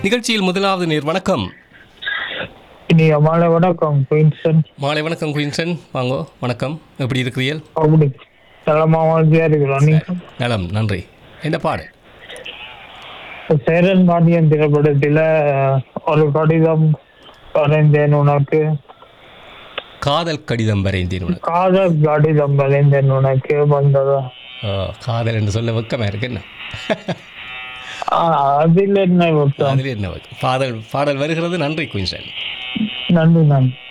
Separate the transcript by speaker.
Speaker 1: நிகழ்ச்சியில் முதலாவது நேர் வணக்கம்
Speaker 2: இனிய மாலை வணக்கம் குயின்சன்
Speaker 1: மாலை வணக்கம் குயின்சன் வாங்கோ வணக்கம் எப்படி இருக்கிறீர்கள்
Speaker 2: அப்படி நலமா வாழ்க்கையா இருக்கிறோம் நீங்க
Speaker 1: நலம் நன்றி என்ன பாடு
Speaker 2: சேரன் பாண்டியன் திரைப்படத்துல ஒரு கடிதம் வரைந்தேன் உனக்கு
Speaker 1: காதல் கடிதம் வரைந்தேன் உனக்கு
Speaker 2: காதல் கடிதம் வரைந்தேன் உனக்கு வந்ததா
Speaker 1: ஆ, காதல் என்று சொல்ல வெக்கமா இருக்கு என்ன
Speaker 2: ஆஹ், அதில் என்ன விட்டோம்
Speaker 1: அதில் என்ன வெக்கம்? பாடல் பாடல் வருகிறது நன்றி குயின்சன்
Speaker 2: நன்றி நன்றி